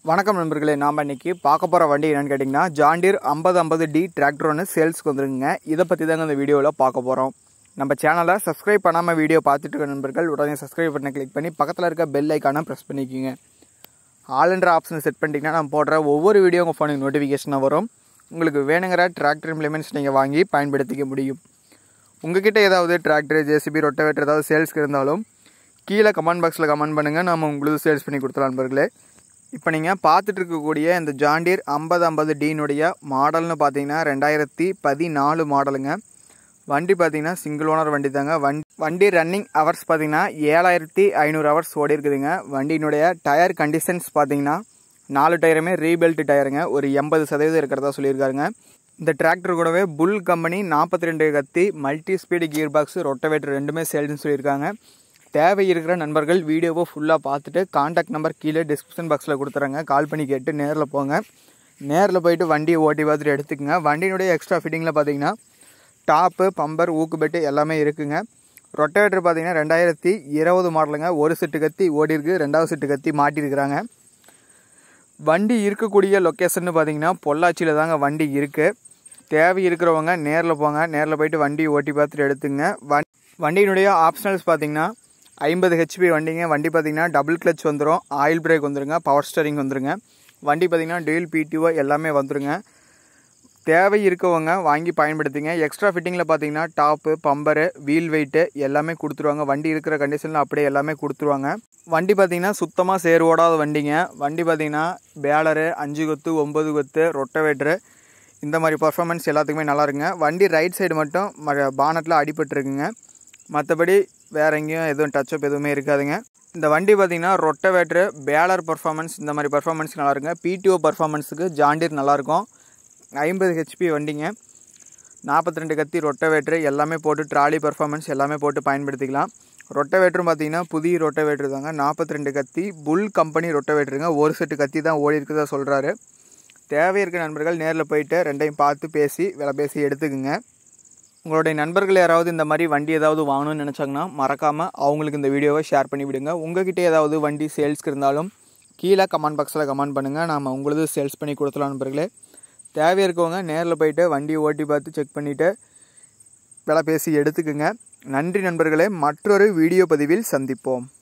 வணக்கம் நண்பர்களே நாம் இன்னைக்கு பார்க்க போகிற வண்டி என்னன்னு கேட்டிங்கன்னா ஜாண்டீர் ஐம்பது ஐம்பது டி டிராக்டர் ஒன்று சேல்ஸ்க்கு வந்துருங்க இதை பற்றி தாங்க இந்த வீடியோவில் பார்க்க போகிறோம் நம்ம சேனலை சப்ஸ்கிரைப் பண்ணாமல் வீடியோ பார்த்துட்டு இருக்க நண்பர்கள் உடனே சப்ஸ்கிரைப் பண்ண கிளிக் பண்ணி பக்கத்தில் இருக்க பெல் ஐக்கானை ப்ரெஸ் பண்ணிக்கோங்க ஆல்ன்ற ஆப்ஷனை செட் பண்ணிட்டீங்கன்னா நம்ம போடுற ஒவ்வொரு வீடியோ உங்கள் ஃபோனுக்கு நோட்டிஃபிகேஷனாக வரும் உங்களுக்கு வேணுங்கிற டிராக்டர் இம்ப்ளிமெண்ட்ஸ் நீங்கள் வாங்கி பயன்படுத்திக்க முடியும் உங்ககிட்ட ஏதாவது டிராக்டர் ஜேசிபி ரொட்டவேட்டர் ஏதாவது சேல்ஸ்க்கு இருந்தாலும் கீழே கமெண்ட் பாக்ஸில் கமெண்ட் பண்ணுங்கள் நம்ம உங்களுக்கு சேல்ஸ் பண்ணி கொடுத்துலாம் நண்பர்களே இப்போ நீங்கள் பார்த்துட்டு இருக்கக்கூடிய இந்த ஜாண்டீர் ஐம்பது ஐம்பது டீனுடைய மாடல்னு பார்த்தீங்கன்னா ரெண்டாயிரத்தி பதினாலு மாடலுங்க வண்டி பார்த்தீங்கன்னா சிங்கிள் ஓனர் வண்டி தாங்க வண்டி வண்டி ரன்னிங் ஹவர்ஸ் பார்த்தீங்கன்னா ஏழாயிரத்தி ஐநூறு ஹவர்ஸ் ஓடி இருக்குதுங்க வண்டியினுடைய டயர் கண்டிஷன்ஸ் பார்த்தீங்கன்னா நாலு டயருமே ரீபெல்ட் டயருங்க ஒரு எண்பது சதவீதம் இருக்கிறதா சொல்லியிருக்காருங்க இந்த டிராக்டர் கூடவே புல் கம்பெனி நாற்பத்தி ரெண்டு கத்தி multi speed gear box rotavator ரெண்டுமே சேல்ஸ்னு சொல்லியிருக்காங்க தேவை இருக்கிற நண்பர்கள் வீடியோவை ஃபுல்லாக பார்த்துட்டு காண்டாக்ட் நம்பர் கீழே டிஸ்கிரிப்ஷன் பாக்ஸில் கொடுத்துறேங்க கால் பண்ணி கேட்டு நேரில் போங்க நேரில் போயிட்டு வண்டியை ஓட்டி பார்த்துட்டு எடுத்துக்கங்க வண்டியினுடைய எக்ஸ்ட்ரா ஃபிட்டிங்கில் பார்த்தீங்கன்னா டாப்பு பம்பர் ஊக்கு பெட்டு எல்லாமே இருக்குங்க ரொட்டவேட்டர் பார்த்தீங்கன்னா ரெண்டாயிரத்தி இருபது மாடலுங்க ஒரு செட்டு கத்தி ஓடி இருக்கு ரெண்டாவது செட்டு கத்தி மாட்டியிருக்கிறாங்க வண்டி இருக்கக்கூடிய லொக்கேஷன் பார்த்தீங்கன்னா பொள்ளாச்சியில் தாங்க வண்டி இருக்குது தேவை இருக்கிறவங்க நேரில் போங்க நேரில் போயிட்டு வண்டி ஓட்டி பார்த்துட்டு எடுத்துங்க வண் வண்டியினுடைய ஆப்ஷனல்ஸ் பார்த்தீங்கன்னா ஐம்பது ஹெச்பி வண்டிங்க வண்டி பார்த்தீங்கன்னா டபுள் கிளச் வந்துடும் ஆயில் பிரேக் வந்துருங்க பவர் ஸ்டரிங் வந்துருங்க வண்டி பார்த்தீங்கன்னா டெயில் பிடிஓ எல்லாமே வந்துருங்க தேவை இருக்கவங்க வாங்கி பயன்படுத்திங்க எக்ஸ்ட்ரா ஃபிட்டிங்கில் பார்த்தீங்கன்னா டாப்பு பம்பரு வீல் வெயிட்டு எல்லாமே கொடுத்துருவாங்க வண்டி இருக்கிற கண்டிஷனில் அப்படியே எல்லாமே கொடுத்துருவாங்க வண்டி பார்த்தீங்கன்னா சுத்தமாக சேர் ஓடாத வண்டிங்க வண்டி பார்த்தீங்கன்னா பேலரு அஞ்சு கொத்து ஒம்பது கொத்து ரொட்டவேட்ரு இந்த மாதிரி பர்ஃபார்மன்ஸ் எல்லாத்துக்குமே நல்லா இருக்குங்க வண்டி ரைட் சைடு மட்டும் பானட்டில் அடிபட்டுருக்குங்க மற்றபடி வேற எங்கேயும் எதுவும் டச்சப் எதுவுமே இருக்காதுங்க இந்த வண்டி பார்த்தீங்கன்னா ரொட்டவேட்ரு பேலர் பர்ஃபார்மன்ஸ் இந்த மாதிரி பர்ஃபார்மன்ஸ் நல்லா இருக்குங்க பிடிஓ பர்ஃபார்மன்ஸுக்கு ஜாண்டீர் நல்லாயிருக்கும் ஐம்பது ஹெச்பி வண்டிங்க நாற்பத்தி ரெண்டு கத்தி ரொட்டவேட்ரு எல்லாமே போட்டு ட்ராலி பர்ஃபார்மன்ஸ் எல்லாமே போட்டு பயன்படுத்திக்கலாம் ரொட்டவேட்டரும் பார்த்தீங்கன்னா புதிய ரொட்டவேட்ரு தாங்க நாற்பத்தி ரெண்டு கத்தி புல் கம்பெனி ரொட்டவேட்டருங்க ஒரு செட்டு கத்தி தான் ஓடி இருக்குதா சொல்கிறாரு தேவை இருக்க நண்பர்கள் நேரில் போயிட்டு ரெண்டையும் பார்த்து பேசி விலை பேசி எடுத்துக்குங்க உங்களுடைய நண்பர்கள் யாராவது இந்த மாதிரி வண்டி ஏதாவது வாங்கணும்னு நினச்சாங்கன்னா மறக்காமல் அவங்களுக்கு இந்த வீடியோவை ஷேர் பண்ணி விடுங்க உங்ககிட்ட ஏதாவது வண்டி சேல்ஸ்க்கு இருந்தாலும் கீழே கமெண்ட் பாக்ஸில் கமெண்ட் பண்ணுங்கள் நாம் உங்களது சேல்ஸ் பண்ணி கொடுத்துலாம் நண்பர்களே தேவை இருக்கவங்க நேரில் போயிட்டு வண்டியை ஓட்டி பார்த்து செக் பண்ணிவிட்டு விலை பேசி எடுத்துக்குங்க நன்றி நண்பர்களே மற்றொரு வீடியோ பதிவில் சந்திப்போம்